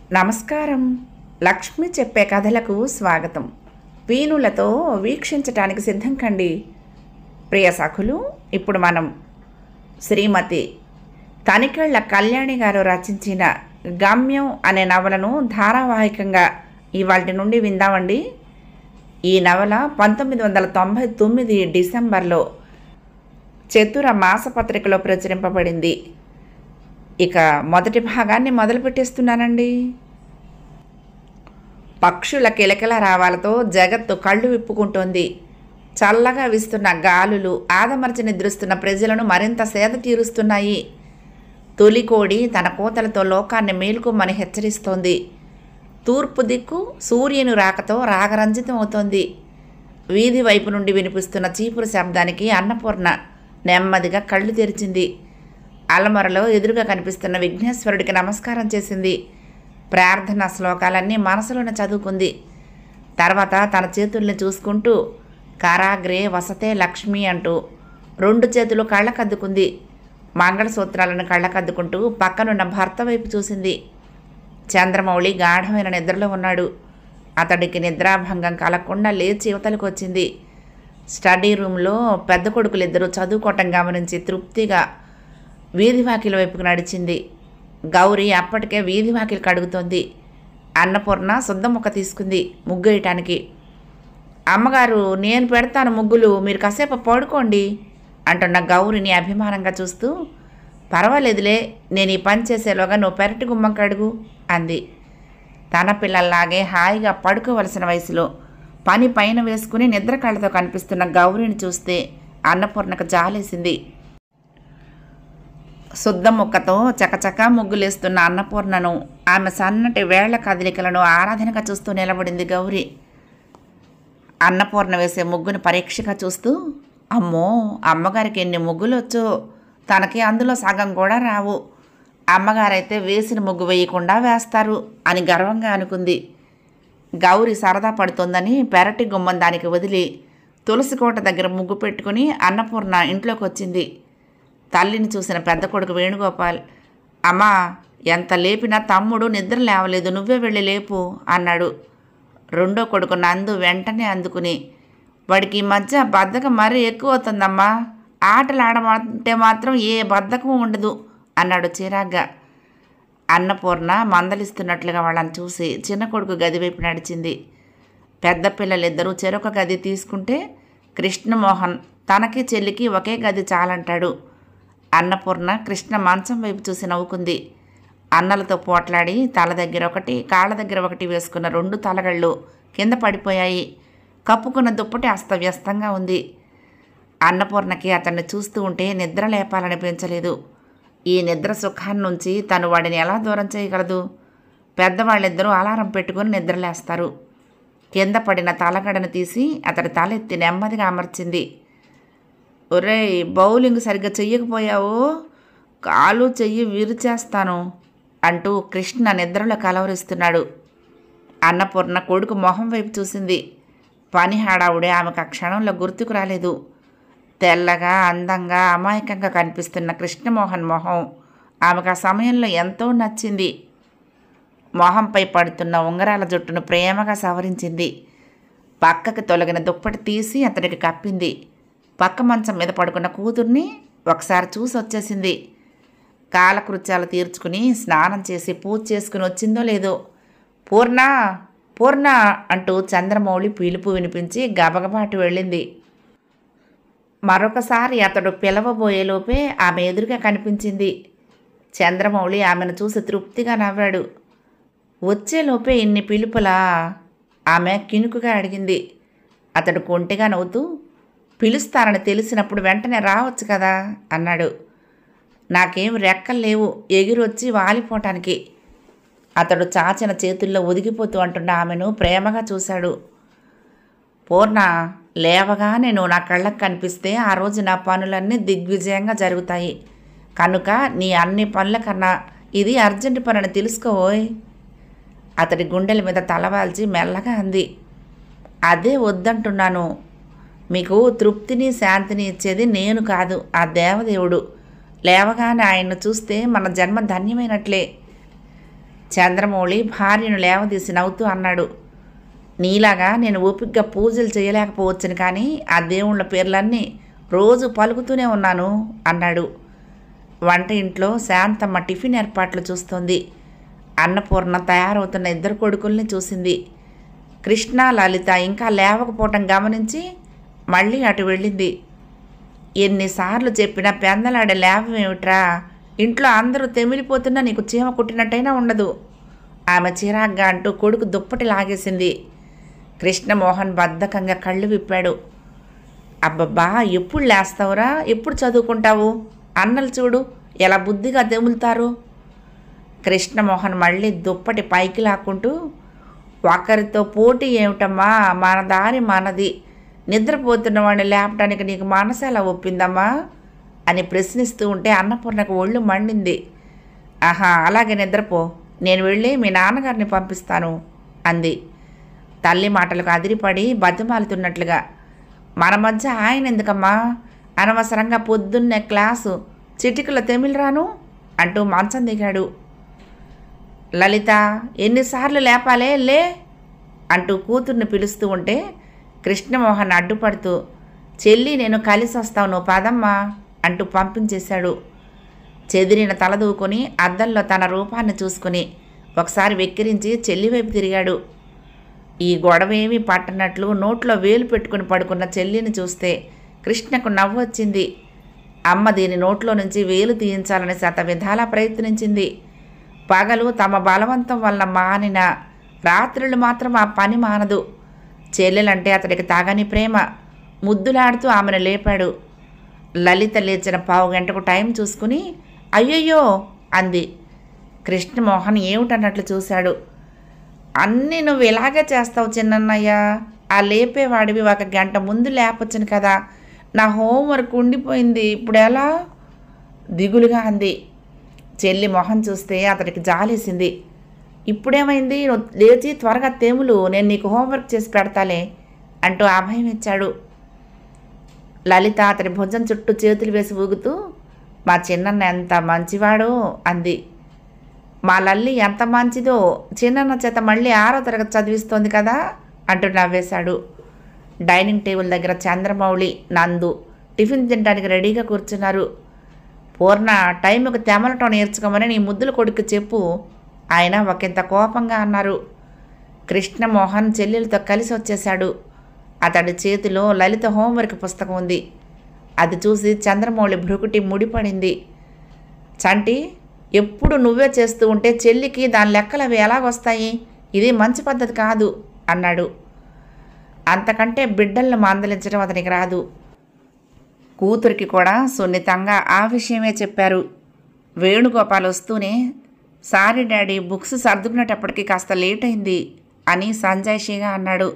నమస్కారం లక్ష్మి చెప్పే కథలకు స్వాగతం వీణులతో వీక్షించటానికి సిద్ధం కండి ప్రియ సఖులు ఇప్పుడు మనం శ్రీమతి తనికెళ్ల కళ్యాణి గారు రచించిన గమ్యం అనే నవలను ధారావాహికంగా ఇవాటి నుండి విందామండి ఈ నవల పంతొమ్మిది వందల తొంభై తొమ్మిది డిసెంబర్లో చతుర మాసపత్రికలో ప్రచురింపబడింది ఇక మొదటి భాగాన్ని మొదలు పెట్టేస్తున్నానండి పక్షుల కిలకిల రావాలతో జగత్తు కళ్ళు విప్పుకుంటోంది చల్లగా వీస్తున్న గాలులు ఆదమర్చి నిద్రిస్తున్న ప్రజలను మరింత సేద తీరుస్తున్నాయి తొలికోడి తన కోతలతో లోకాన్ని మేలుకోమని హెచ్చరిస్తోంది తూర్పు దిక్కు సూర్యుని రాకతో రాగరంజితం అవుతోంది వీధి వైపు నుండి వినిపిస్తున్న చీపురు శబ్దానికి అన్నపూర్ణ నెమ్మదిగా కళ్ళు తెరిచింది అలమరలో ఎదురుగా కనిపిస్తున్న విఘ్నేశ్వరుడికి నమస్కారం చేసింది ప్రార్థన శ్లోకాలన్నీ మనసులోనే చదువుకుంది తర్వాత తన చేతుల్ని చూసుకుంటూ కారాగ్రే వసతే లక్ష్మి అంటూ రెండు చేతులు కళ్ళకద్దుకుంది మంగళసూత్రాలను కళ్ళకద్దుకుంటూ పక్కనున్న భర్త వైపు చూసింది చంద్రమౌళి గాఢమైన నిద్రలో ఉన్నాడు అతడికి నిద్రాభంగం కలగకుండా లేచి యువతలకు వచ్చింది స్టడీ రూమ్లో పెద్ద కొడుకులిద్దరూ చదువుకోవటం గమనించి తృప్తిగా వీధి వాకిల వైపుకు నడిచింది గౌరీ అప్పటికే వీధి వాకిలి కడుగుతోంది అన్నపూర్ణ శుద్ధ ముక్క తీసుకుంది ముగ్గు వేయటానికి అమ్మగారు నేను పెడతాను ముగ్గులు మీరు కాసేపు పడుకోండి అంటున్న గౌరిని అభిమానంగా చూస్తూ పర్వాలేదులే నేను ఈ పని చేసేలోగా నువ్వు పెరటి గుమ్మం కడుగు అంది తన పిల్లల్లాగే హాయిగా పడుకోవలసిన వయసులో పని పైన వేసుకుని నిద్ర కళ్ళతో కనిపిస్తున్న గౌరిని చూస్తే అన్నపూర్ణకు జాలేసింది శుద్ధ ముక్కతో చకచకా ముగ్గులేస్తున్న అన్నపూర్ణను ఆమె సన్నటి వేళ్ల కదలికలను ఆరాధనగా చూస్తూ నిలబడింది గౌరి అన్నపూర్ణ వేసే ముగ్గుని పరీక్షగా చూస్తూ అమ్మో అమ్మగారికి ఎన్ని ముగ్గులు వచ్చో తనకి అందులో సగం కూడా రావు అమ్మగారైతే వేసిన ముగ్గు వేయకుండా వేస్తారు అని గర్వంగా అనుకుంది గౌరి సరదా పడుతోందని పెరటి గుమ్మం దానికి వదిలి తులసి కోట దగ్గర ముగ్గు పెట్టుకుని అన్నపూర్ణ ఇంట్లోకి వచ్చింది తల్లిని చూసిన పెద్ద కొడుకు వేణుగోపాల్ అమ్మా ఎంత లేపినా తమ్ముడు నిద్ర లేవలేదు నువ్వే వెళ్ళి లేపు అన్నాడు రెండో కొడుకు నందు వెంటనే అందుకుని వాడికి ఈ మధ్య బద్ధకం మరీ ఎక్కువ అవుతుందమ్మా ఆటలు ఆడమంటే మాత్రం ఏ బద్ధకం ఉండదు అన్నాడు చిరాగ్గా అన్నపూర్ణ మందలిస్తున్నట్లుగా వాళ్ళని చూసి చిన్న కొడుకు గది వైపు నడిచింది పెద్ద పిల్లలిద్దరూ చెరొక గది తీసుకుంటే కృష్ణమోహన్ తనకి చెల్లికి ఒకే గది చాలంటాడు అన్నపూర్ణ కృష్ణ మంచం వైపు చూసి నవ్వుకుంది అన్నలతో పోట్లాడి తల దగ్గర ఒకటి కాళ్ళ దగ్గర ఒకటి వేసుకున్న రెండు తలగళ్ళు కింద పడిపోయాయి కప్పుకున్న దుప్పటి అస్తవ్యస్తంగా ఉంది అన్నపూర్ణకి అతన్ని చూస్తూ ఉంటే నిద్ర లేపాలనిపించలేదు ఈ నిద్ర సుఖాన్ని నుంచి తను వాడిని ఎలా దూరం చేయగలదు పెద్దవాళ్ళిద్దరూ అలారం పెట్టుకుని నిద్రలేస్తారు కింద పడిన తలగడను తీసి అతడి తలెత్తి నెమ్మదిగా అమర్చింది ఒరేయ్ బౌలింగ్ సరిగ్గా చెయ్యకపోయావు కాలు చెయ్యి విరిచేస్తాను అంటూ కృష్ణ నిద్రలో కలవరిస్తున్నాడు అన్నపూర్ణ కొడుకు మొహం వైపు చూసింది పని హడావుడే ఆమెకు ఆ క్షణంలో గుర్తుకు రాలేదు తెల్లగా అందంగా అమాయకంగా కనిపిస్తున్న కృష్ణమోహన్ మొహం ఆమెకు ఆ సమయంలో ఎంతో నచ్చింది మొహంపై పడుతున్న ఉంగరాల జుట్టును ప్రేమగా సవరించింది పక్కకి తొలగిన దుప్పటి తీసి అతడికి కప్పింది పక్క మంచం మీద పడుకున్న కూతుర్ని ఒకసారి చూసి వచ్చేసింది కాలకృత్యాలు తీర్చుకుని స్నానం చేసి పూజ చేసుకుని వచ్చిందో లేదో పూర్ణ పూర్ణ అంటూ చంద్రమౌళి పిలుపు వినిపించి గబగబాటు వెళ్ళింది మరొకసారి అతడు పిలవబోయేలోపే ఆమె ఎదురుగా కనిపించింది చంద్రమౌళి ఆమెను చూసి తృప్తిగా నవ్వాడు వచ్చేలోపే ఇన్ని పిలుపులా ఆమె కినుకుగా అడిగింది అతడు కొంటిగా నవ్వుతూ పిలుస్తారని తెలిసినప్పుడు వెంటనే రావచ్చు కదా అన్నాడు నాకేం రెక్కలు లేవు ఎగిరొచ్చి వాలిపోవటానికి అతడు చాచిన చేతుల్లో ఒదిగిపోతూ అంటున్న ఆమెను ప్రేమగా చూశాడు పూర్ణ లేవగానే నువ్వు నా కళ్ళకు కనిపిస్తే ఆ రోజు నా పనులన్నీ దిగ్విజయంగా జరుగుతాయి కనుక నీ అన్ని పనుల కన్నా ఇది అర్జెంట్ పని తెలుసుకోవోయ్ అతడి గుండెల మీద తలవాల్చి మెల్లగా అంది అదే వద్దంటున్నాను మీకు తృప్తిని శాంతిని ఇచ్చేది నేను కాదు ఆ దేవదేవుడు లేవగానే ఆయన్ను చూస్తే మన జన్మ ధన్యమైనట్లే చంద్రమౌళి భార్యను లేవదీసి నవ్వుతూ అన్నాడు నీలాగా నేను ఓపికగా పూజలు చేయలేకపోవచ్చును కానీ ఆ దేవుళ్ళ పేర్లన్నీ రోజు పలుకుతూనే ఉన్నాను అన్నాడు వంట ఇంట్లో శాంతమ్మ టిఫిన్ ఏర్పాట్లు చూస్తోంది అన్నపూర్ణ తయారవుతున్న ఇద్దరు కొడుకుల్ని చూసింది కృష్ణ లలిత ఇంకా లేవకపోవటం గమనించి మళ్ళీ అటు వెళ్ళింది ఎన్నిసార్లు చెప్పినా పెందలాడే లేవం ఏమిట్రా ఇంట్లో అందరూ తెమిలిపోతున్నా నీకు చీమ కుట్టినట్టయినా ఉండదు ఆమె చిరాగ్గా అంటూ కొడుకు దుప్పటి లాగేసింది కృష్ణమోహన్ బద్ధకంగా కళ్ళు విప్పాడు అబ్బబ్బా ఎప్పుడు లేస్తావురా ఎప్పుడు చదువుకుంటావు అన్నలు చూడు ఎలా బుద్ధిగా తెములుతారు కృష్ణమోహన్ మళ్ళీ దుప్పటి పైకి లాక్కుంటూ ఒకరితో పోటీ ఏమిటమ్మా మన దారి మనది నిద్రపోతున్న వాడిని లేపడానికి నీకు మనసు ఎలా ఒప్పిందమ్మా అని ప్రశ్నిస్తూ ఉంటే అన్నపూర్ణకు ఒళ్ళు మండింది ఆహా అలాగే నిద్రపో నేను వెళ్ళి మీ నాన్నగారిని పంపిస్తాను అంది తల్లి మాటలకు అదిరిపడి బతిమాలుతున్నట్లుగా మన మధ్య ఆయన ఎందుకమ్మా అనవసరంగా పొద్దున్నే క్లాసు చిటికల తెమిలిరాను అంటూ మంచం దిగాడు లలిత ఎన్నిసార్లు లేపాలే లే అంటూ కూతుర్ని పిలుస్తూ ఉంటే కృష్ణమోహన్ అడ్డుపడుతూ చెల్లి నేను కలిసి వస్తావు నువ్వు పదమ్మా అంటూ పంపించేశాడు చెదిరిన తలదూకొని అద్దంలో తన రూపాన్ని చూసుకుని ఒకసారి వెక్కిరించి చెల్లి వైపు తిరిగాడు ఈ గొడవేమీ పట్టనట్లు నోట్లో వేలు పెట్టుకుని పడుకున్న చెల్లిని చూస్తే కృష్ణకు నవ్వు వచ్చింది అమ్మ దీని నోట్లో నుంచి వేలు తీయించాలని శత విధాలా ప్రయత్నించింది పగలు తమ బలవంతం వల్ల మానిన రాత్రులు మాత్రం ఆ పని మానదు చెల్లెలంటే అతడికి తాగని ప్రేమ ముద్దులాడుతూ ఆమెను లేపాడు లలిత లేచిన పావు గంటకు టైం చూసుకుని అయ్యయ్యో అంది కృష్ణమోహన్ ఏమిటన్నట్లు చూశాడు అన్నీ నువ్వు ఇలాగే చేస్తావు చిన్నన్నయ్య ఆ లేపేవాడివి ఒక గంట ముందు లేపొచ్చును కదా నా హోంవర్క్ ఉండిపోయింది ఇప్పుడు ఎలా దిగులుగా అంది చెల్లి మొహం చూస్తే అతడికి జాలేసింది ఇప్పుడేమైంది నువ్వు లేచి త్వరగా తేములు నేను నీకు హోంవర్క్ చేసి పెడతాలే అంటూ అభయం ఇచ్చాడు లలిత అతని భుజం చుట్టూ చేతులు వేసి ఊగుతూ మా చిన్నన్న ఎంత మంచివాడో అంది మా లల్లి ఎంత మంచిదో చిన్నన్న చేత మళ్ళీ ఆరో తరగతి చదివిస్తోంది కదా అంటూ నవ్వేశాడు డైనింగ్ టేబుల్ దగ్గర చంద్రమౌళి నందు టిఫిన్ తినడానికి రెడీగా కూర్చున్నారు పూర్ణ టైంకి తెమలటం నేర్చుకోమని నీ ముద్దుల కొడుకు చెప్పు ఆయన ఒకంత కోపంగా అన్నారు కృష్ణమోహన్ చెల్లెలతో కలిసి వచ్చేశాడు అతడి చేతిలో లలిత హోంవర్క్ పుస్తకం ఉంది అది చూసి చంద్రమౌళి భ్రుకుటి ముడిపడింది చంటి ఎప్పుడు నువ్వే చేస్తూ ఉంటే చెల్లికి దాని లెక్కలు అవి ఎలాగొస్తాయి ఇది మంచి పద్ధతి కాదు అన్నాడు అంతకంటే బిడ్డలను మందలించడం అతనికి రాదు కూతురికి కూడా సున్నితంగా ఆ విషయమే చెప్పారు వేణుగోపాల్ వస్తూనే సారీ డాడీ బుక్స్ సర్దుకునేటప్పటికి కాస్త లేట్ అయింది అని సంజాయిషిగా అన్నాడు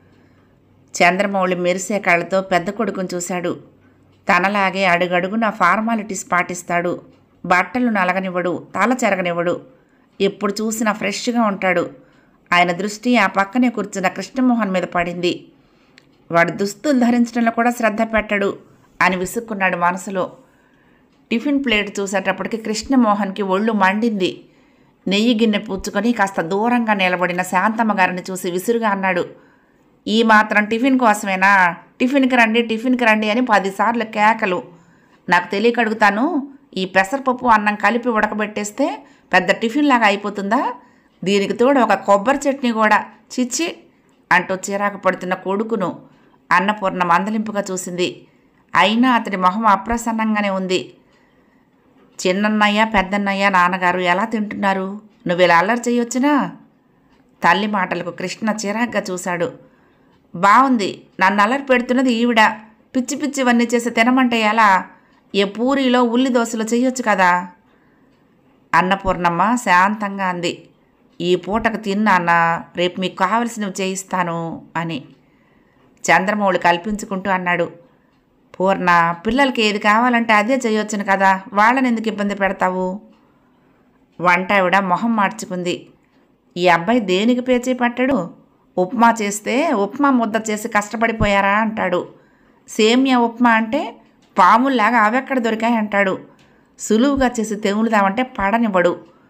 చంద్రమౌళి మెరిసే కళ్ళతో పెద్ద కొడుకుని చూశాడు తనలాగే అడుగడుగున ఫార్మాలిటీస్ పాటిస్తాడు బట్టలు నలగనివ్వడు తల చెరగనివ్వడు ఎప్పుడు చూసినా ఫ్రెష్గా ఉంటాడు ఆయన దృష్టి ఆ పక్కనే కూర్చున్న కృష్ణమోహన్ మీద పడింది వాడు దుస్తులు ధరించడంలో కూడా శ్రద్ధ పెట్టడు అని విసుక్కున్నాడు మనసులో టిఫిన్ ప్లేట్ చూసేటప్పటికి కృష్ణమోహన్కి ఒళ్ళు మండింది నెయ్యి గిన్నె పుచ్చుకొని కాస్త దూరంగా నిలబడిన శాంతమ్మ గారిని చూసి విసురుగా అన్నాడు ఈ మాత్రం టిఫిన్ కోసమేనా టిఫిన్కి రండి టిఫిన్కి రండి అని పదిసార్లు కేకలు నాకు తెలియక అడుగుతాను ఈ పెసరపప్పు అన్నం కలిపి ఉడకబెట్టేస్తే పెద్ద టిఫిన్ లాగా అయిపోతుందా దీనికి తోడు ఒక కొబ్బరి చట్నీ కూడా చిచ్చి అంటూ చిరాకు పడుతున్న కొడుకును అన్నపూర్ణ మందలింపుగా చూసింది అయినా అతడి మొహం అప్రసన్నంగానే ఉంది చిన్నన్నయ్య పెద్దన్నయ్య నాన్నగారు ఎలా తింటున్నారు నువ్వు ఇలా అల్లరి చేయొచ్చునా తల్లి మాటలకు కృష్ణ చిరాగ్గా చూశాడు బాగుంది నన్ను అల్లరి పెడుతున్నది ఈవిడ పిచ్చి పిచ్చివన్నీ చేసి తినమంటే ఎలా ఏ పూరిలో ఉల్లి దోశలు చేయొచ్చు కదా అన్నపూర్ణమ్మ శాంతంగా అంది ఈ పూటకు తిన్నా అన్న రేపు మీకు కావలసినవి చేయిస్తాను అని చంద్రమౌళి కల్పించుకుంటూ అన్నాడు పూర్ణ పిల్లలకి ఏది కావాలంటే అదే చేయొచ్చును కదా వాళ్ళని ఎందుకు ఇబ్బంది పెడతావు వంట ఆవిడ మొహం మార్చుకుంది ఈ అబ్బాయి దేనికి పేచీ పట్టాడు ఉప్మా చేస్తే ఉప్మా ముద్ద చేసి కష్టపడిపోయారా అంటాడు సేమియా ఉప్మా అంటే పాముల్లాగా అవెక్కడ దొరికాయి అంటాడు సులువుగా చేసి తెగులుదామంటే పడనివ్వడు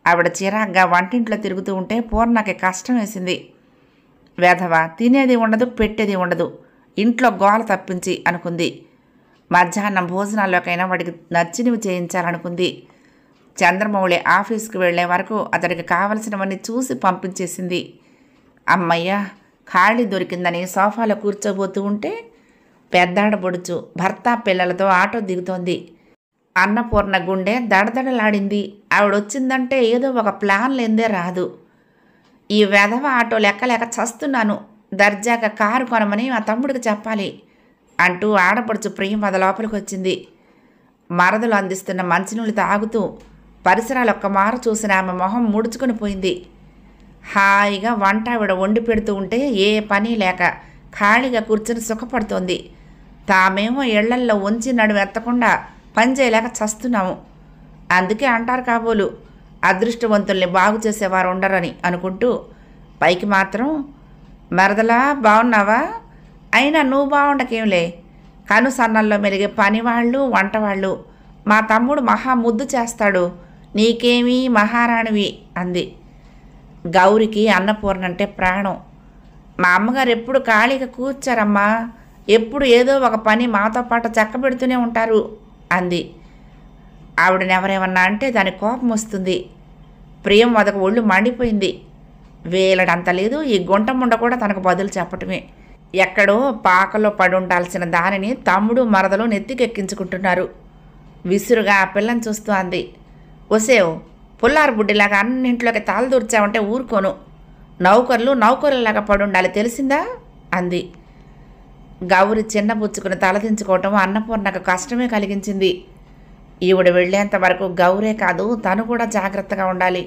ఆవిడ చిరాగ్గా వంటింట్లో తిరుగుతూ ఉంటే పూర్ణకి కష్టం వేసింది వేధవ తినేది ఉండదు పెట్టేది ఉండదు ఇంట్లో గోల తప్పించి అనుకుంది మధ్యాహ్నం భోజనాల్లోకైనా వాడికి నచ్చినవి చేయించాలనుకుంది చంద్రమౌళి ఆఫీస్కి వెళ్లే వరకు అతడికి కావలసినవన్నీ చూసి పంపించేసింది అమ్మయ్య ఖాళీ దొరికిందని సోఫాలో కూర్చోబోతూ ఉంటే పెద్దాడబొడుచు భర్త పిల్లలతో ఆటో దిగుతోంది అన్నపూర్ణ గుండె దడదడలాడింది ఆవిడొచ్చిందంటే ఏదో ఒక ప్లాన్ లేందే రాదు ఈ వెధవ ఆటో లెక్కలేక చస్తున్నాను దర్జాగా కారు కొనమని మా తమ్ముడికి చెప్పాలి అంటూ ఆడపడుచు ప్రియం లోపలికి వచ్చింది మరదలు అందిస్తున్న మంచినీళ్ళు తాగుతూ పరిసరాలు ఒక్క మారు చూసిన ఆమె మొహం ముడుచుకొని పోయింది హాయిగా వంట ఆవిడ వండి పెడుతూ ఉంటే ఏ పని లేక ఖాళీగా కూర్చొని సుఖపడుతోంది తామేమో ఇళ్లల్లో ఉంచి నడుము ఎత్తకుండా పని చేయలేక చస్తున్నాము అందుకే అంటారు కాబోలు అదృష్టవంతుల్ని బాగు చేసేవారు ఉండరని అనుకుంటూ పైకి మాత్రం మరదలా బాగున్నావా అయినా నువ్వు బాగుండకేంలే కను సన్నల్లో మెలిగే పనివాళ్ళు వంటవాళ్ళు మా తమ్ముడు మహా ముద్దు చేస్తాడు నీకేమీ మహారాణివి అంది గౌరికి అన్నపూర్ణ అంటే ప్రాణం మా అమ్మగారు ఎప్పుడు ఖాళీగా కూర్చారమ్మా ఎప్పుడు ఏదో ఒక పని మాతో పాటు చక్కబెడుతూనే ఉంటారు అంది ఆవిడని ఎవరేమన్నా అంటే దాని కోపం వస్తుంది ప్రియం మొదక ఒళ్ళు మండిపోయింది వేలడంత లేదు ఈ గుంట ముండ కూడా తనకు బదులు చెప్పటమే ఎక్కడో పాకలో పడి ఉండాల్సిన దానిని తమ్ముడు మరదలు నెత్తికెక్కించుకుంటున్నారు విసురుగా ఆ పిల్లని చూస్తూ అంది ఒసేవ్ పుల్లారు బుడ్డిలాగా అన్నింట్లోకి తాళదూర్చావంటే ఊరుకోను నౌకర్లు నౌకరులాగా పడుండాలి తెలిసిందా అంది గౌరి చిన్నబుచ్చుకుని తలదించుకోవటం అన్నపూర్ణకు కష్టమే కలిగించింది ఈవిడ వెళ్ళేంత వరకు గౌరే కాదు తను కూడా జాగ్రత్తగా ఉండాలి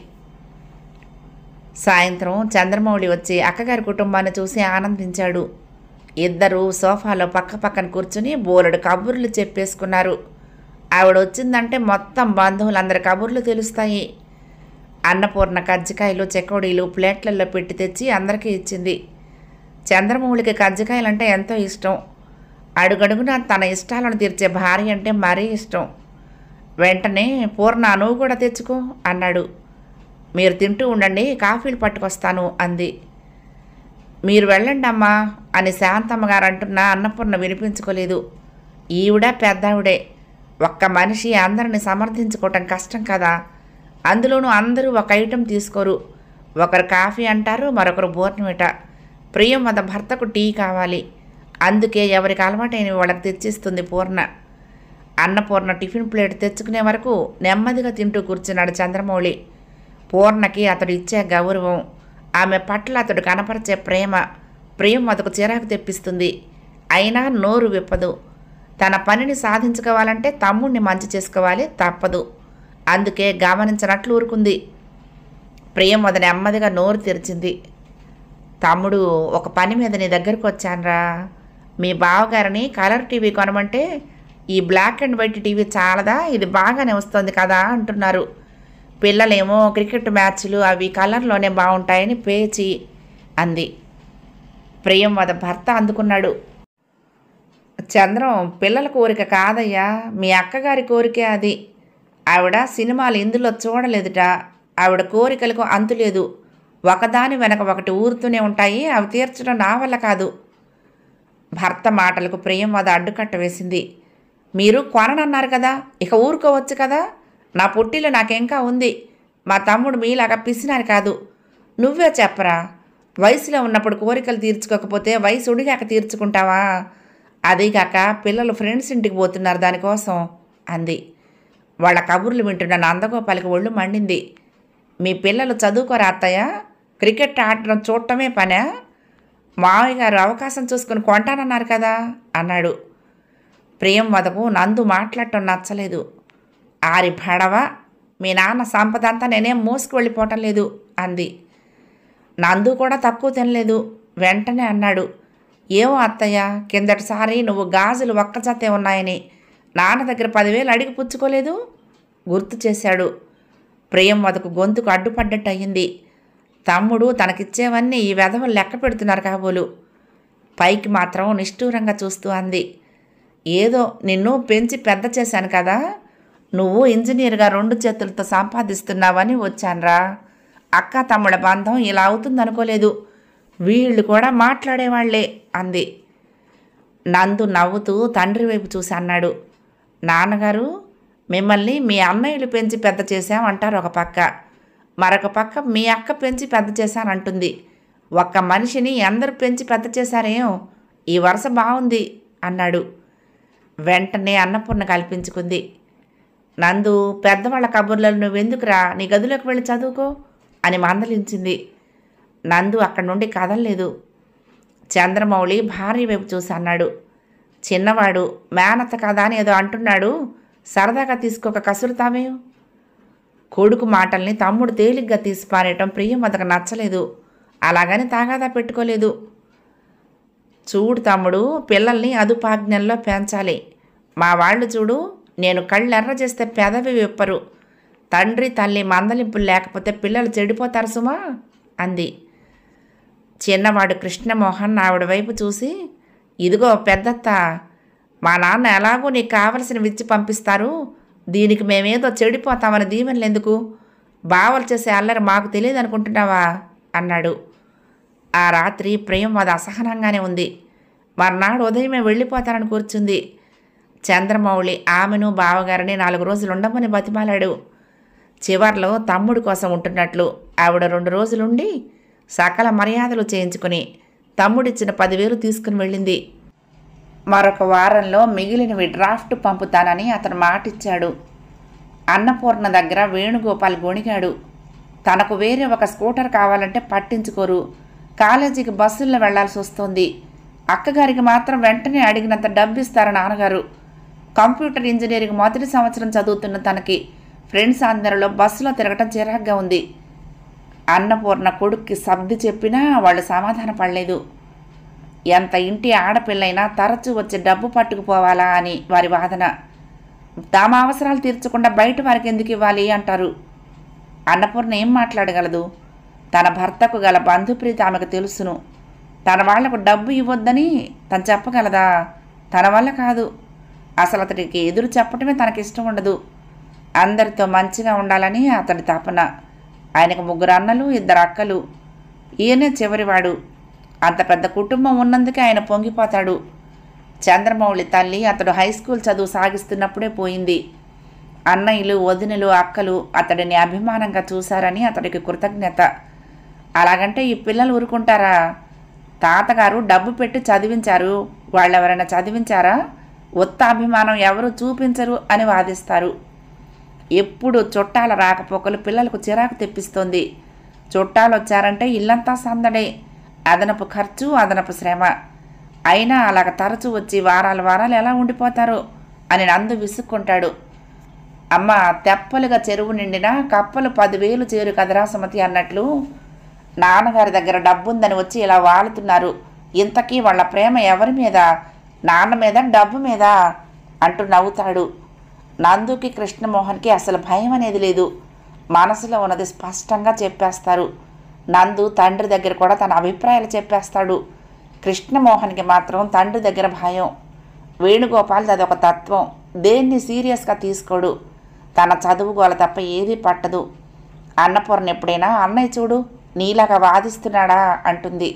సాయంత్రం చంద్రమౌళి వచ్చి అక్కగారి కుటుంబాన్ని చూసి ఆనందించాడు ఇద్దరు సోఫాలో పక్క పక్కన కూర్చుని బోలెడు కబుర్లు చెప్పేసుకున్నారు ఆవిడ వచ్చిందంటే మొత్తం బంధువులందరి కబుర్లు తెలుస్తాయి అన్నపూర్ణ కజ్జికాయలు చెకోడీలు ప్లేట్లలో పెట్టి తెచ్చి అందరికీ ఇచ్చింది చంద్రమౌళికి కజ్జికాయలంటే ఎంతో ఇష్టం అడుగడుగునా తన ఇష్టాలను తీర్చే భార్య అంటే మరీ ఇష్టం వెంటనే పూర్ణ నువ్వు కూడా తెచ్చుకో అన్నాడు మీరు తింటూ ఉండండి కాఫీలు పట్టుకొస్తాను అంది మీరు వెళ్ళండి అమ్మా అని శాంతమ్మ గారు అంటున్నా అన్నపూర్ణ వినిపించుకోలేదు ఈవిడ పెద్దావిడే ఒక్క మనిషి అందరిని సమర్థించుకోవటం కష్టం కదా అందులోనూ అందరూ ఒక ఐటెం తీసుకోరు ఒకరు కాఫీ అంటారు మరొకరు బోర్నమిట ప్రియం మన భర్తకు టీ కావాలి అందుకే ఎవరికి అలవాటైనవి వాళ్ళకి తెచ్చిస్తుంది పూర్ణ అన్నపూర్ణ టిఫిన్ ప్లేట్ తెచ్చుకునే వరకు నెమ్మదిగా తింటూ కూర్చున్నాడు చంద్రమౌళి పూర్ణకి అతడు ఇచ్చే గౌరవం ఆమె పట్ల అతడు కనపరిచే ప్రేమ ప్రియం అతకు చిరాకు తెప్పిస్తుంది అయినా నోరు విప్పదు తన పనిని సాధించుకోవాలంటే తమ్ముణ్ణి మంచి చేసుకోవాలి తప్పదు అందుకే గమనించినట్లు ఊరుకుంది ప్రియం అది నెమ్మదిగా నోరు తెరిచింది తమ్ముడు ఒక పని మీద నీ దగ్గరకు వచ్చానురా మీ బావగారిని కలర్ టీవీ కొనమంటే ఈ బ్లాక్ అండ్ వైట్ టీవీ చాలదా ఇది బాగానే వస్తుంది కదా అంటున్నారు పిల్లలేమో క్రికెట్ మ్యాచ్లు అవి కలర్లోనే బాగుంటాయని పేచి అంది ప్రియం వద భర్త అందుకున్నాడు చంద్రం పిల్లల కోరిక కాదయ్యా మీ అక్కగారి కోరికే అది ఆవిడ సినిమాలు ఇందులో చూడలేదుట ఆవిడ కోరికలకు అంతులేదు ఒకదాని వెనక ఒకటి ఊరుతూనే ఉంటాయి అవి తీర్చడం నా వల్ల కాదు భర్త మాటలకు ప్రియం వద అడ్డుకట్ట వేసింది మీరు కొననన్నారు కదా ఇక ఊరుకోవచ్చు కదా నా పుట్టిలో నాకింకా ఉంది మా తమ్ముడు మీలాగా పిసినారు కాదు నువ్వే చెప్పరా వయసులో ఉన్నప్పుడు కోరికలు తీర్చుకోకపోతే వయసు ఉడిగాక తీర్చుకుంటావా అదీగాక పిల్లలు ఫ్రెండ్స్ ఇంటికి పోతున్నారు దానికోసం అంది వాళ్ళ కబుర్లు వింటున్న నందగోపాలకి ఒళ్ళు మండింది మీ పిల్లలు చదువుకోరా అత్తయ్య క్రికెట్ ఆడటం చూడటమే పనా మావయ్య గారు అవకాశం చూసుకుని కొంటానన్నారు కదా అన్నాడు ప్రియం వదకు నందు మాట్లాడటం నచ్చలేదు ఆరి భడవ మీ నాన్న సంపద అంతా నేనేం మోసుకు వెళ్ళిపోవటం లేదు అంది నందు కూడా తక్కువ తినలేదు వెంటనే అన్నాడు ఏమో అత్తయ్య కిందటిసారి నువ్వు గాజులు ఒక్క జతే ఉన్నాయని నాన్న దగ్గర పదివేలు అడిగి పుచ్చుకోలేదు గుర్తు చేశాడు ప్రియం వదకు గొంతుకు అడ్డుపడ్డట్టు అయ్యింది తమ్ముడు తనకిచ్చేవన్నీ ఈ వెధవలు లెక్క పెడుతున్నారు కాబోలు పైకి మాత్రం నిష్ఠూరంగా చూస్తూ అంది ఏదో నిన్ను పెంచి పెద్ద చేశాను కదా నువ్వు ఇంజనీర్గా రెండు చేతులతో సంపాదిస్తున్నావని వచ్చానురా అక్క తమ్ముడ బంధం ఇలా అవుతుందనుకోలేదు వీళ్ళు కూడా మాట్లాడేవాళ్లే అంది నందు నవ్వుతూ తండ్రి వైపు చూసి అన్నాడు నాన్నగారు మిమ్మల్ని మీ అన్నయ్యలు పెంచి పెద్ద చేశామంటారు ఒక పక్క మరొక పక్క మీ అక్క పెంచి పెద్ద చేశానంటుంది ఒక్క మనిషిని అందరూ పెంచి పెద్ద చేశారేం ఈ వరుస బాగుంది అన్నాడు వెంటనే అన్నపూర్ణ కల్పించుకుంది నందు పెద్దవాళ్ళ కబుర్లలో నువ్వెందుకురా నీ గదిలోకి వెళ్ళి చదువుకో అని మందలించింది నందు అక్కడి నుండి కదలలేదు చంద్రమౌళి భార్య వైపు చూసి అన్నాడు చిన్నవాడు మేనత్త కదా అని ఏదో అంటున్నాడు సరదాగా తీసుకోక కసురుతావేం కొడుకు మాటల్ని తమ్ముడు తేలిగ్గా తీసి పారేయటం ప్రియం అతకు నచ్చలేదు అలాగని తాగాదా పెట్టుకోలేదు చూడు తమ్ముడు పిల్లల్ని అదుపాజ్ఞల్లో పెంచాలి మా వాళ్ళు చూడు నేను కళ్ళు ఎర్ర చేస్తే పెదవి విప్పరు తండ్రి తల్లి మందలింపులు లేకపోతే పిల్లలు చెడిపోతారు సుమా అంది చిన్నవాడు కృష్ణమోహన్ ఆవిడ వైపు చూసి ఇదిగో పెద్దత్త మా నాన్న ఎలాగో నీకు కావలసినవి ఇచ్చి పంపిస్తారు దీనికి మేమేదో చెడిపోతామని దీవెనలు ఎందుకు బావలు చేసే అల్లరి మాకు తెలియదు అనుకుంటున్నావా అన్నాడు ఆ రాత్రి ప్రేమ అది అసహనంగానే ఉంది మర్నాడు ఉదయమే వెళ్ళిపోతానని కూర్చుంది చంద్రమౌళి ఆమెను బావగారిని నాలుగు రోజులు ఉండమని బతిమాలాడు చివర్లో తమ్ముడి కోసం ఉంటున్నట్లు ఆవిడ రెండు రోజులుండి సకల మర్యాదలు చేయించుకుని తమ్ముడిచ్చిన పదివేలు తీసుకుని వెళ్ళింది మరొక వారంలో మిగిలినవి డ్రాఫ్ట్ పంపుతానని అతను మాటిచ్చాడు అన్నపూర్ణ దగ్గర వేణుగోపాల్ గొణిగాడు తనకు వేరే ఒక స్కూటర్ కావాలంటే పట్టించుకోరు కాలేజీకి బస్సుల్లో వెళ్లాల్సి వస్తుంది అక్కగారికి మాత్రం వెంటనే అడిగినంత డబ్బు ఇస్తారు నాన్నగారు కంప్యూటర్ ఇంజనీరింగ్ మొదటి సంవత్సరం చదువుతున్న తనకి ఫ్రెండ్స్ అందరిలో బస్సులో తిరగటం చిరాగ్గా ఉంది అన్నపూర్ణ కొడుక్కి సర్ది చెప్పినా వాళ్ళు సమాధాన పడలేదు ఎంత ఇంటి ఆడపిల్లైనా తరచూ వచ్చి డబ్బు పట్టుకుపోవాలా అని వారి వాదన తమ అవసరాలు తీర్చకుండా బయట వారికి ఎందుకు ఇవ్వాలి అంటారు అన్నపూర్ణ ఏం మాట్లాడగలదు తన భర్తకు గల బంధుప్రీతి ఆమెకు తెలుసును తన వాళ్లకు డబ్బు ఇవ్వొద్దని తను చెప్పగలదా తన వల్ల కాదు అసలు అతడికి ఎదురు చెప్పటమే తనకి ఇష్టం ఉండదు అందరితో మంచిగా ఉండాలని అతడి తపన ఆయనకు ముగ్గురు అన్నలు ఇద్దరు అక్కలు ఈయనే చివరివాడు అంత పెద్ద కుటుంబం ఉన్నందుకే ఆయన పొంగిపోతాడు చంద్రమౌళి తల్లి అతడు హై స్కూల్ చదువు సాగిస్తున్నప్పుడే పోయింది అన్నయ్యలు వదినలు అక్కలు అతడిని అభిమానంగా చూశారని అతడికి కృతజ్ఞత అలాగంటే ఈ పిల్లలు ఊరుకుంటారా తాతగారు డబ్బు పెట్టి చదివించారు వాళ్ళెవరైనా చదివించారా ఉత్త అభిమానం ఎవరు చూపించరు అని వాదిస్తారు ఎప్పుడు చుట్టాల రాకపోకలు పిల్లలకు చిరాకు తెప్పిస్తోంది చుట్టాలు వచ్చారంటే ఇల్లంతా సందడే అదనపు ఖర్చు అదనపు శ్రమ అయినా అలాగ తరచూ వచ్చి వారాలు వారాలు ఎలా ఉండిపోతారో అని నందు విసుక్కుంటాడు అమ్మ తెప్పలుగా చెరువు నిండినా కప్పలు పదివేలు చేరు కదరా సుమతి అన్నట్లు నాన్నగారి దగ్గర డబ్బుందని వచ్చి ఇలా వాలుతున్నారు ఇంతకీ వాళ్ళ ప్రేమ ఎవరి మీద నాన్న మీద డబ్బు మీద అంటూ నవ్వుతాడు నందుకి కృష్ణమోహన్కి అసలు భయం అనేది లేదు మనసులో ఉన్నది స్పష్టంగా చెప్పేస్తారు నందు తండ్రి దగ్గర కూడా తన అభిప్రాయాలు చెప్పేస్తాడు కృష్ణమోహన్కి మాత్రం తండ్రి దగ్గర భయం వేణుగోపాల్ అదొక తత్వం దేన్ని సీరియస్గా తీసుకోడు తన చదువు గోల తప్ప ఏదీ పట్టదు అన్నపూర్ణ ఎప్పుడైనా అన్నయ్య చూడు నీలాగా వాదిస్తున్నాడా అంటుంది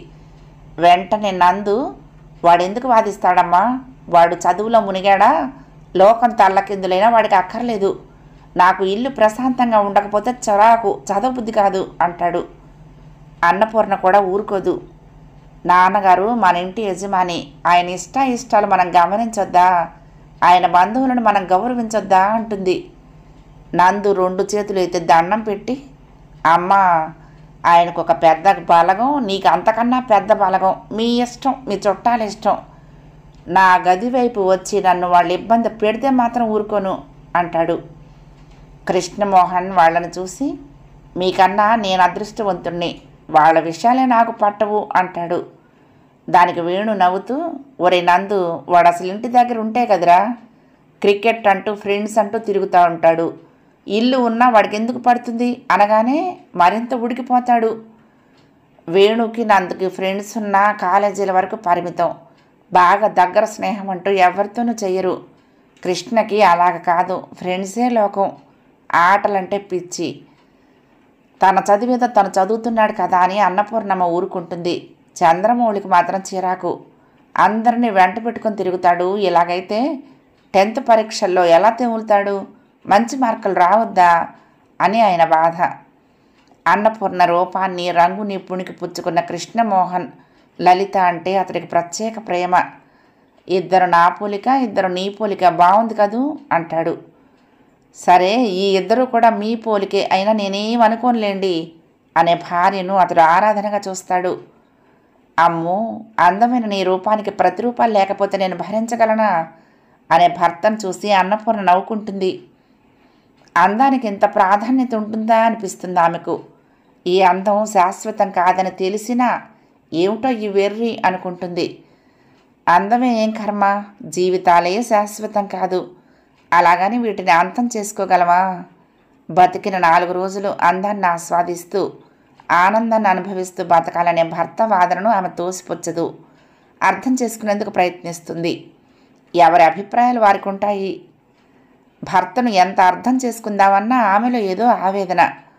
వెంటనే నందు వాడెందుకు వాదిస్తాడమ్మా వాడు చదువులో మునిగాడా లోకం తల్లకిందులైనా వాడికి అక్కర్లేదు నాకు ఇల్లు ప్రశాంతంగా ఉండకపోతే చరాకు చదవబుద్ధి కాదు అంటాడు అన్నపూర్ణ కూడా ఊరుకోదు నాన్నగారు మన ఇంటి యజమాని ఆయన ఇష్ట ఇష్టాలు మనం గమనించొద్దా ఆయన బంధువులను మనం గౌరవించొద్దా అంటుంది నందు రెండు చేతులు ఎత్తి దండం పెట్టి అమ్మ ఆయనకు ఒక పెద్ద బలగం నీకు అంతకన్నా పెద్ద బలగం మీ ఇష్టం మీ చుట్టాల ఇష్టం నా గది వైపు వచ్చి నన్ను వాళ్ళు ఇబ్బంది పెడితే మాత్రం ఊరుకోను అంటాడు కృష్ణమోహన్ వాళ్ళని చూసి మీకన్నా నేను అదృష్టవంతుణ్ణి వాళ్ళ విషయాలే నాకు పట్టవు అంటాడు దానికి వేణు నవ్వుతూ ఒరే నందు వాడు అసలు ఇంటి దగ్గర ఉంటే కదరా క్రికెట్ అంటూ ఫ్రెండ్స్ అంటూ తిరుగుతూ ఉంటాడు ఇల్లు ఉన్నా వాడికి ఎందుకు పడుతుంది అనగానే మరింత ఉడికిపోతాడు వేణుకి నందుకి ఫ్రెండ్స్ ఉన్న కాలేజీల వరకు పరిమితం బాగా దగ్గర స్నేహం అంటూ ఎవరితోనూ చెయ్యరు కృష్ణకి అలాగ కాదు ఫ్రెండ్సే లోకం ఆటలంటే పిచ్చి తన చదివేదో తను చదువుతున్నాడు కదా అని అన్నపూర్ణమ్మ ఊరుకుంటుంది చంద్రమౌళికి మాత్రం చిరాకు అందరినీ వెంట పెట్టుకొని తిరుగుతాడు ఇలాగైతే టెన్త్ పరీక్షల్లో ఎలా తెములుతాడు మంచి మార్కులు రావద్దా అని ఆయన బాధ అన్నపూర్ణ రూపాన్ని రంగుని పుణికి పుచ్చుకున్న కృష్ణమోహన్ లలిత అంటే అతడికి ప్రత్యేక ప్రేమ ఇద్దరు నా పోలిక ఇద్దరు నీ పోలిక బాగుంది కదూ అంటాడు సరే ఈ ఇద్దరు కూడా మీ పోలికే అయినా నేనేం అనుకోనులేండి అనే భార్యను అతడు ఆరాధనగా చూస్తాడు అమ్మో అందమైన నీ రూపానికి ప్రతిరూపాలు లేకపోతే నేను భరించగలనా అనే భర్తను చూసి అన్నపూర్ణ నవ్వుకుంటుంది అందానికి ఇంత ప్రాధాన్యత ఉంటుందా అనిపిస్తుంది ఆమెకు ఈ అందం శాశ్వతం కాదని తెలిసినా ఏమిటో ఈ వెర్రి అనుకుంటుంది అందమే ఏం కర్మ జీవితాలే శాశ్వతం కాదు అలాగని వీటిని అంతం చేసుకోగలమా బతికిన నాలుగు రోజులు అందాన్ని ఆస్వాదిస్తూ ఆనందాన్ని అనుభవిస్తూ బతకాలనే భర్త వాదనను ఆమె తోసిపుచ్చదు అర్థం చేసుకునేందుకు ప్రయత్నిస్తుంది ఎవరి అభిప్రాయాలు వారికి ఉంటాయి భర్తను ఎంత అర్థం చేసుకుందామన్నా ఆమెలో ఏదో ఆవేదన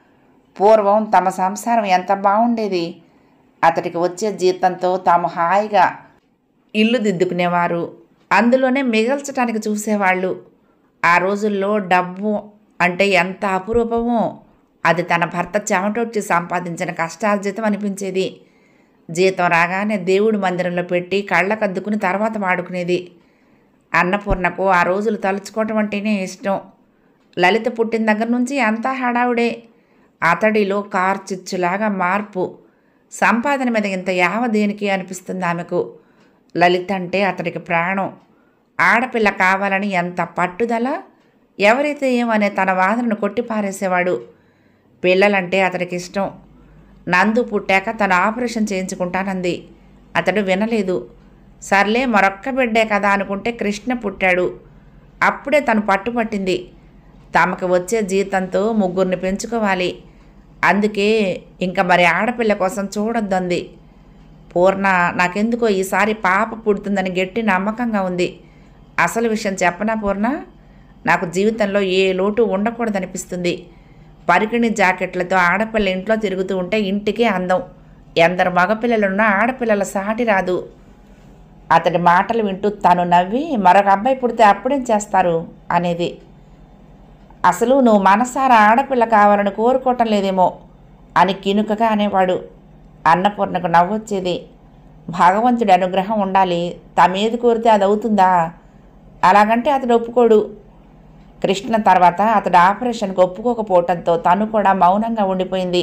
పూర్వం తమ సంసారం ఎంత బాగుండేది అతడికి వచ్చే జీతంతో తాము హాయిగా ఇల్లు దిద్దుకునేవారు అందులోనే మిగల్చడానికి చూసేవాళ్ళు ఆ రోజుల్లో డబ్బు అంటే ఎంత అపురూపమో అది తన భర్త చెమటొచ్చి సంపాదించిన కష్టార్జితం అనిపించేది జీతం రాగానే దేవుడి మందిరంలో పెట్టి కళ్ళకద్దుకుని తర్వాత వాడుకునేది అన్నపూర్ణకు ఆ రోజులు తలుచుకోవటం అంటేనే ఇష్టం లలిత పుట్టిన దగ్గర నుంచి అంతా హడావుడే అతడిలో కార్చిచ్చులాగా మార్పు సంపాదన మీద ఇంత యావ దేనికి అనిపిస్తుంది ఆమెకు లలిత అంటే అతడికి ప్రాణం ఆడపిల్ల కావాలని ఎంత పట్టుదల ఎవరైతే ఏమనే తన వాదనను కొట్టిపారేసేవాడు పిల్లలంటే అతడికి ఇష్టం నందు పుట్టాక తను ఆపరేషన్ చేయించుకుంటానంది అతడు వినలేదు సర్లే మరొక్క బిడ్డే కదా అనుకుంటే కృష్ణ పుట్టాడు అప్పుడే తను పట్టుపట్టింది తమకు వచ్చే జీతంతో ముగ్గురిని పెంచుకోవాలి అందుకే ఇంకా మరి ఆడపిల్ల కోసం చూడొద్దంది పూర్ణ నాకెందుకో ఈసారి పాప పుడుతుందని గట్టి నమ్మకంగా ఉంది అసలు విషయం చెప్పనా పూర్ణ నాకు జీవితంలో ఏ లోటు ఉండకూడదనిపిస్తుంది పరికిణి జాకెట్లతో ఆడపిల్ల ఇంట్లో తిరుగుతూ ఉంటే ఇంటికే అందం ఎందరు మగపిల్లలున్నా ఆడపిల్లల సాటి రాదు అతడి మాటలు వింటూ తను నవ్వి మరొక అబ్బాయి పుడితే అప్పుడేం చేస్తారు అనేది అసలు నువ్వు మనసారా ఆడపిల్ల కావాలని కోరుకోవటం లేదేమో అని కినుకగా అనేవాడు అన్నపూర్ణకు నవ్వొచ్చేది భగవంతుడి అనుగ్రహం ఉండాలి తమేది కోరితే అది అవుతుందా అలాగంటే అతడు ఒప్పుకోడు కృష్ణ తర్వాత అతడు ఆపరేషన్కి ఒప్పుకోకపోవటంతో తను కూడా మౌనంగా ఉండిపోయింది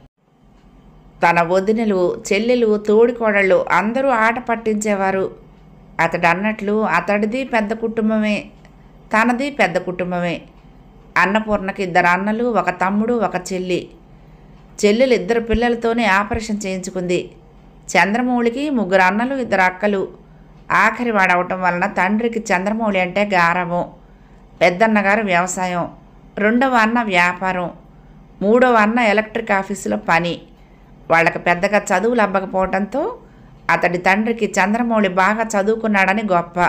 తన వదినలు చెల్లెలు తోడికోడళ్ళు అందరూ ఆట పట్టించేవారు అతడు అన్నట్లు అతడిది పెద్ద కుటుంబమే తనది పెద్ద కుటుంబమే అన్నపూర్ణకి ఇద్దరు అన్నలు ఒక తమ్ముడు ఒక చెల్లి చెల్లెలు ఇద్దరు పిల్లలతోనే ఆపరేషన్ చేయించుకుంది చంద్రమౌళికి ముగ్గురు అన్నలు ఇద్దరు అక్కలు ఆఖరి వాడవటం వలన తండ్రికి చంద్రమౌళి అంటే గారవం పెద్దన్నగారు వ్యవసాయం రెండవ అన్న వ్యాపారం మూడవ అన్న ఎలక్ట్రిక్ ఆఫీసులో పని వాళ్ళకి పెద్దగా చదువులు అవ్వకపోవడంతో అతడి తండ్రికి చంద్రమౌళి బాగా చదువుకున్నాడని గొప్ప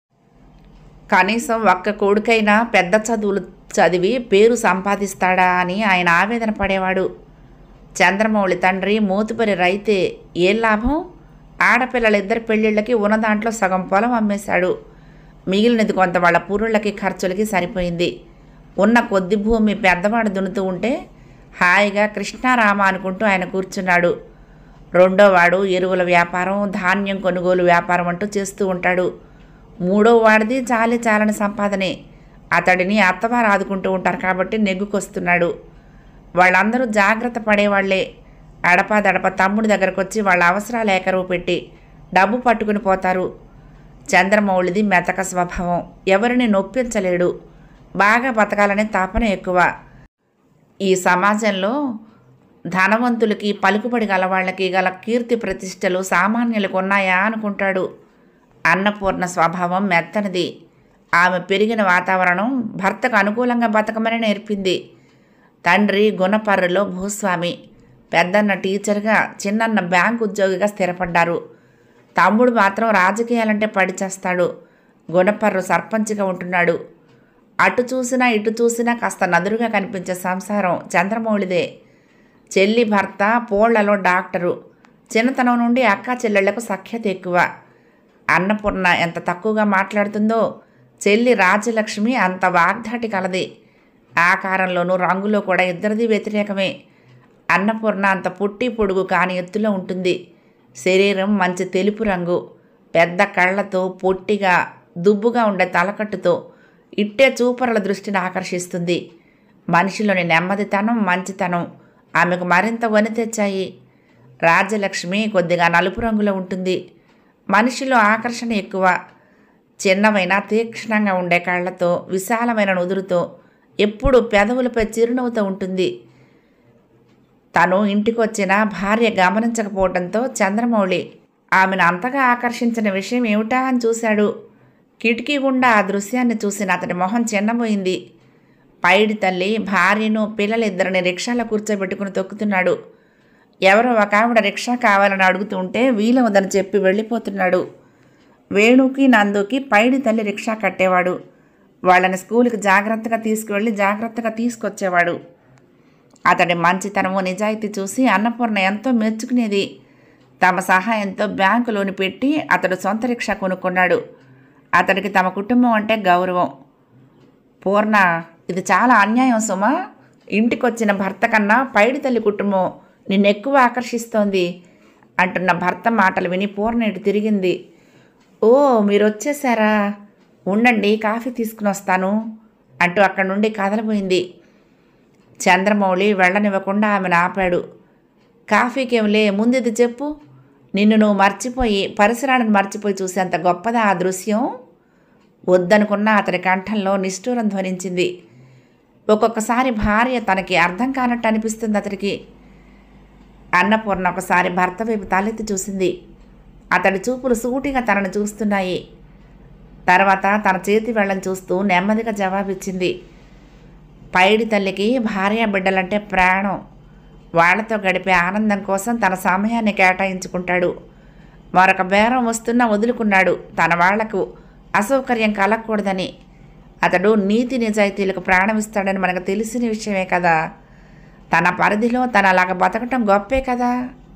కనీసం ఒక్క కొడుకైనా పెద్ద చదువులు చదివి పేరు సంపాదిస్తాడా అని ఆయన ఆవేదన పడేవాడు చంద్రమౌళి తండ్రి మూతుపరి రైతే ఏం లాభం ఆడపిల్లలిద్దరి పెళ్ళిళ్ళకి ఉన్న దాంట్లో సగం పొలం అమ్మేశాడు మిగిలినది కొంత వాళ్ళ పురుళ్ళకి ఖర్చులకి సరిపోయింది ఉన్న కొద్ది భూమి పెద్దవాడు దున్నుతూ ఉంటే హాయిగా కృష్ణారామ అనుకుంటూ ఆయన కూర్చున్నాడు రెండోవాడు ఎరువుల వ్యాపారం ధాన్యం కొనుగోలు వ్యాపారం అంటూ చేస్తూ ఉంటాడు మూడో వాడిది చాలి చాలని సంపాదనే అతడిని అత్తవారు ఆదుకుంటూ ఉంటారు కాబట్టి నెగ్గుకొస్తున్నాడు వాళ్ళందరూ జాగ్రత్త పడేవాళ్లే అడపదడప తమ్ముడి దగ్గరకు వచ్చి వాళ్ళ అవసరాలు ఏకరువు పెట్టి డబ్బు పట్టుకుని పోతారు చంద్రమౌళిది మెతక స్వభావం ఎవరిని నొప్పించలేడు బాగా బతకాలనే తాపన ఎక్కువ ఈ సమాజంలో ధనవంతులకి పలుకుబడి గల వాళ్ళకి గల కీర్తి ప్రతిష్టలు సామాన్యులకు ఉన్నాయా అనుకుంటాడు అన్నపూర్ణ స్వభావం మెత్తనిది ఆమె పెరిగిన వాతావరణం భర్తకు అనుకూలంగా బతకమని నేర్పింది తండ్రి గుణపర్రులో భూస్వామి పెద్దన్న టీచర్గా చిన్నన్న బ్యాంక్ ఉద్యోగిగా స్థిరపడ్డారు తమ్ముడు మాత్రం రాజకీయాలంటే పడిచేస్తాడు గుణపర్రు సర్పంచ్గా ఉంటున్నాడు అటు చూసినా ఇటు చూసినా కాస్త నదురుగా కనిపించే సంసారం చంద్రమౌళిదే చెల్లి భర్త పోళ్లలో డాక్టరు చిన్నతనం నుండి అక్క చెల్లెళ్లకు సఖ్యత ఎక్కువ అన్నపూర్ణ ఎంత తక్కువగా మాట్లాడుతుందో చెల్లి రాజ్యలక్ష్మి అంత వాగ్దాటి కలది ఆకారంలోనూ రంగులో కూడా ఇద్దరిది వ్యతిరేకమే అన్నపూర్ణ అంత పుట్టి పొడుగు కాని ఎత్తులో ఉంటుంది శరీరం మంచి తెలుపు రంగు పెద్ద కళ్ళతో పొట్టిగా దుబ్బుగా ఉండే తలకట్టుతో ఇట్టే చూపరుల దృష్టిని ఆకర్షిస్తుంది మనిషిలోని నెమ్మదితనం మంచితనం ఆమెకు మరింత వని తెచ్చాయి రాజ్యలక్ష్మి కొద్దిగా నలుపు రంగులో ఉంటుంది మనిషిలో ఆకర్షణ ఎక్కువ చిన్నమైన తీక్షణంగా ఉండే కళ్ళతో విశాలమైన నుదురుతో ఎప్పుడు పెదవులపై చిరునవ్వుతో ఉంటుంది తను ఇంటికి వచ్చిన భార్య గమనించకపోవడంతో చంద్రమౌళి ఆమెను అంతగా ఆకర్షించిన విషయం ఏమిటా అని చూశాడు కిటికీ గుండా ఆ దృశ్యాన్ని చూసిన అతడి మొహం చిన్నబోయింది పైడి తల్లి భార్యను పిల్లలిద్దరిని రిక్షాలో కూర్చోబెట్టుకుని తొక్కుతున్నాడు ఎవరో ఒక ఆవిడ రిక్షా కావాలని అడుగుతుంటే వీలవదని చెప్పి వెళ్ళిపోతున్నాడు వేణుకి నందుకి పైడి తల్లి రిక్షా కట్టేవాడు వాళ్ళని స్కూల్కి జాగ్రత్తగా తీసుకువెళ్ళి జాగ్రత్తగా తీసుకొచ్చేవాడు అతడి మంచితనము నిజాయితీ చూసి అన్నపూర్ణ ఎంతో మెచ్చుకునేది తమ సహాయంతో బ్యాంకు లోన్ పెట్టి అతడు సొంత రిక్షా కొనుక్కున్నాడు అతడికి తమ కుటుంబం అంటే గౌరవం పూర్ణ ఇది చాలా అన్యాయం సుమా ఇంటికొచ్చిన భర్త కన్నా పైడి తల్లి కుటుంబం నిన్నెక్కువ ఆకర్షిస్తోంది అంటున్న భర్త మాటలు విని పూర్ణ ఇటు తిరిగింది ఓ మీరు వచ్చేసారా ఉండండి కాఫీ తీసుకుని వస్తాను అంటూ అక్కడి నుండి కదలబోయింది చంద్రమౌళి వెళ్ళనివ్వకుండా ఆమెను ఆపాడు కాఫీకేంలే ముందు చెప్పు నిన్ను నువ్వు మర్చిపోయి పరిసరాలను మర్చిపోయి చూసేంత గొప్పదా ఆ దృశ్యం వద్దనుకున్న అతని కంఠంలో నిష్ఠూరం ధ్వనించింది ఒక్కొక్కసారి భార్య తనకి అర్థం కానట్టు అనిపిస్తుంది అతడికి అన్నపూర్ణ ఒకసారి భర్త వైపు తలెత్తి చూసింది అతడి చూపులు సూటిగా తనను చూస్తున్నాయి తర్వాత తన చేతి వెళ్ళని చూస్తూ నెమ్మదిగా జవాబిచ్చింది పైడి తల్లికి భార్య బిడ్డలంటే ప్రాణం వాళ్ళతో గడిపే ఆనందం కోసం తన సమయాన్ని కేటాయించుకుంటాడు మరొక బేరం వస్తున్నా వదులుకున్నాడు తన వాళ్లకు అసౌకర్యం కలగకూడదని అతడు నీతి నిజాయితీలకు ప్రాణమిస్తాడని మనకు తెలిసిన విషయమే కదా తన పరిధిలో తన అలాగ బతకటం గొప్పే కదా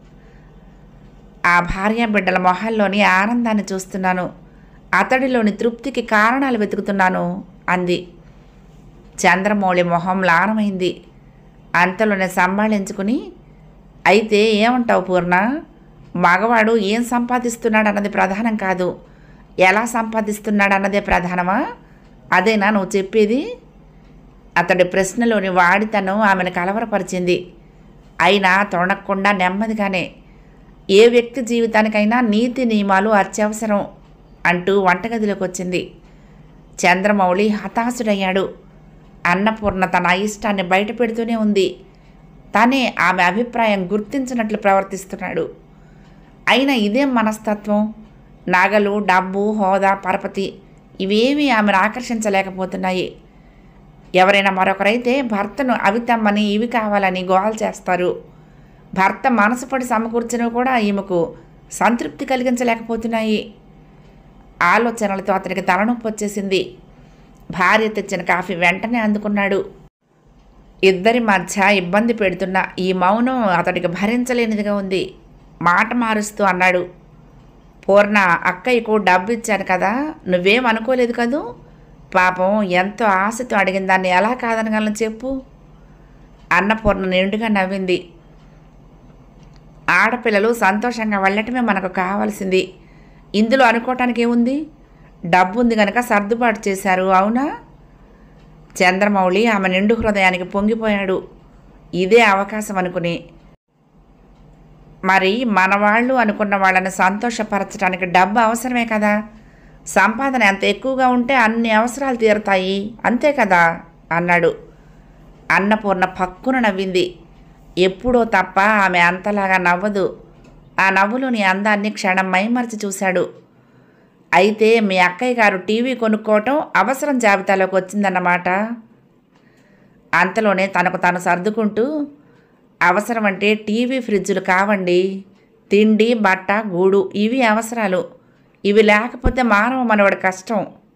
ఆ భార్య బిడ్డల మొహాల్లోని ఆనందాన్ని చూస్తున్నాను అతడిలోని తృప్తికి కారణాలు వెతుకుతున్నాను అంది చంద్రమౌళి మొహం లానమైంది అంతలోనే సంభాళించుకుని అయితే ఏమంటావు పూర్ణ మగవాడు ఏం సంపాదిస్తున్నాడు అన్నది ప్రధానం కాదు ఎలా సంపాదిస్తున్నాడు అన్నదే ప్రధానమా అదేనా నువ్వు చెప్పేది అతడి ప్రశ్నలోని వాడితనం ఆమెను కలవరపరిచింది అయినా తొణక్కుండా నెమ్మదిగానే ఏ వ్యక్తి జీవితానికైనా నీతి నియమాలు అత్యవసరం అంటూ వంటగదిలోకి వచ్చింది చంద్రమౌళి హతాశుడయ్యాడు అన్నపూర్ణ తన అయిష్టాన్ని బయట పెడుతూనే ఉంది తనే ఆమె అభిప్రాయం గుర్తించినట్లు ప్రవర్తిస్తున్నాడు అయినా ఇదేం మనస్తత్వం నగలు డబ్బు హోదా పరపతి ఇవేమీ ఆమెను ఆకర్షించలేకపోతున్నాయి ఎవరైనా మరొకరైతే భర్తను అవి తెమ్మని ఇవి కావాలని గోల్ చేస్తారు భర్త మనసు పడి సమకూర్చినవి కూడా ఈమెకు సంతృప్తి కలిగించలేకపోతున్నాయి ఆలోచనలతో అతనికి తలనొప్పి వచ్చేసింది భార్య తెచ్చిన కాఫీ వెంటనే అందుకున్నాడు ఇద్దరి మధ్య ఇబ్బంది పెడుతున్న ఈ మౌనం అతడికి భరించలేనిదిగా ఉంది మాట మారుస్తూ అన్నాడు పూర్ణ అక్కయ్యకు డబ్బు ఇచ్చాను కదా నువ్వేం అనుకోలేదు కదూ పాపం ఎంతో ఆశతో అడిగిన దాన్ని ఎలా కాదనగలను చెప్పు అన్నపూర్ణ నిండుగా నవ్వింది ఆడపిల్లలు సంతోషంగా వెళ్ళటమే మనకు కావాల్సింది ఇందులో అనుకోవటానికి ఏముంది డబ్బు ఉంది కనుక సర్దుబాటు చేశారు అవునా చంద్రమౌళి ఆమె నిండు హృదయానికి పొంగిపోయాడు ఇదే అవకాశం అనుకుని మరి మనవాళ్ళు అనుకున్న వాళ్ళని సంతోషపరచడానికి డబ్బు అవసరమే కదా సంపాదన ఎంత ఎక్కువగా ఉంటే అన్ని అవసరాలు తీరుతాయి అంతే కదా అన్నాడు అన్నపూర్ణ పక్కున నవ్వింది ఎప్పుడో తప్ప ఆమె అంతలాగా నవ్వదు ఆ నవ్వులోని అందాన్ని క్షణం మైమరిచి చూశాడు అయితే మీ అక్కయ్య గారు టీవీ కొనుక్కోవటం అవసరం జాబితాలోకి వచ్చిందన్నమాట అంతలోనే తనకు తాను సర్దుకుంటూ అవసరం అంటే టీవీ ఫ్రిడ్జులు కావండి తిండి బట్ట గూడు ఇవి అవసరాలు ఇవి లేకపోతే మానవ మనవడి కష్టం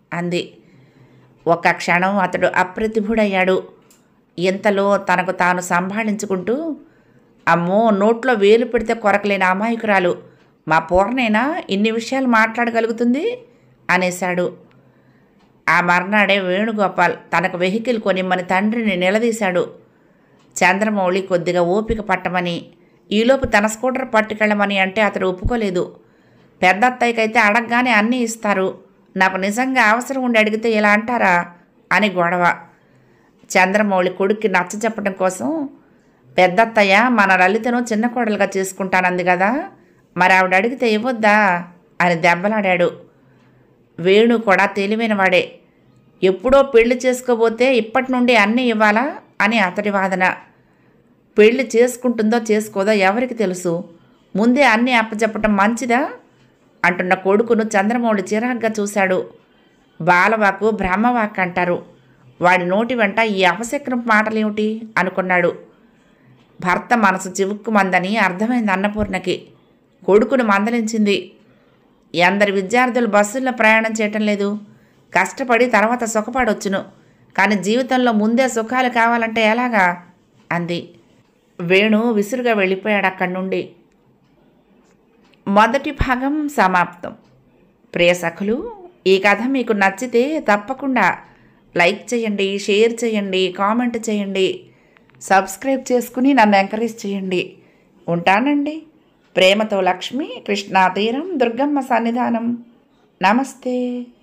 అంది ఒక్క క్షణం అతడు అప్రతిభుడయ్యాడు ఇంతలో తనకు తాను సంభాళించుకుంటూ అమ్మో నోట్లో వేలు పెడితే కొరకలేని అమాయకురాలు మా పూర్ణైనా ఇన్ని విషయాలు మాట్లాడగలుగుతుంది అనేశాడు ఆ మర్నాడే వేణుగోపాల్ తనకు వెహికల్ కొనిమ్మని తండ్రిని నిలదీశాడు చంద్రమౌళి కొద్దిగా ఓపిక పట్టమని ఈలోపు తన స్కూటర్ పట్టుకెళ్ళమని అంటే అతడు ఒప్పుకోలేదు పెద్ద అత్తయ్యకైతే అడగగానే అన్నీ ఇస్తారు నాకు నిజంగా అవసరం ఉండి అడిగితే ఇలా అంటారా అని గొడవ చంద్రమౌళి కొడుక్కి నచ్చ చెప్పడం కోసం పెద్దత్తయ్య మన లలితను చిన్న కోడలుగా చేసుకుంటానంది కదా మరి ఆవిడ అడిగితే ఇవ్వద్దా అని దెబ్బలాడాడు వేణు కూడా తెలివైనవాడే ఎప్పుడో పెళ్లి చేసుకోబోతే ఇప్పటి నుండి అన్నీ ఇవ్వాలా అని అతడి వాదన పెళ్లి చేసుకుంటుందో చేసుకోదో ఎవరికి తెలుసు ముందే అన్నీ అప్పచెప్పటం మంచిదా అంటున్న కొడుకును చంద్రమౌళి చిరాగ్గా చూశాడు బాలవాకు బ్రహ్మవాక్ అంటారు వాడి నోటి వెంట ఈ అపశక్నం మాటలేమిటి అనుకున్నాడు భర్త మనసు చివుక్కుమందని అర్థమైంది అన్నపూర్ణకి కొడుకును మందలించింది ఎందరి విద్యార్థులు బస్సుల్లో ప్రయాణం చేయటం లేదు కష్టపడి తర్వాత సుఖపడొచ్చును కానీ జీవితంలో ముందే సుఖాలు కావాలంటే ఎలాగా అంది వేణు విసురుగా వెళ్ళిపోయాడు అక్కడి నుండి మొదటి భాగం సమాప్తం ప్రియ సఖులు ఈ కథ మీకు నచ్చితే తప్పకుండా లైక్ చేయండి షేర్ చేయండి కామెంట్ చేయండి సబ్స్క్రైబ్ చేసుకుని నన్ను ఎంకరేజ్ చేయండి ఉంటానండి ప్రేమతో లక్ష్మి కృష్ణా తీరం దుర్గమ్మ సన్నిధానం నమస్తే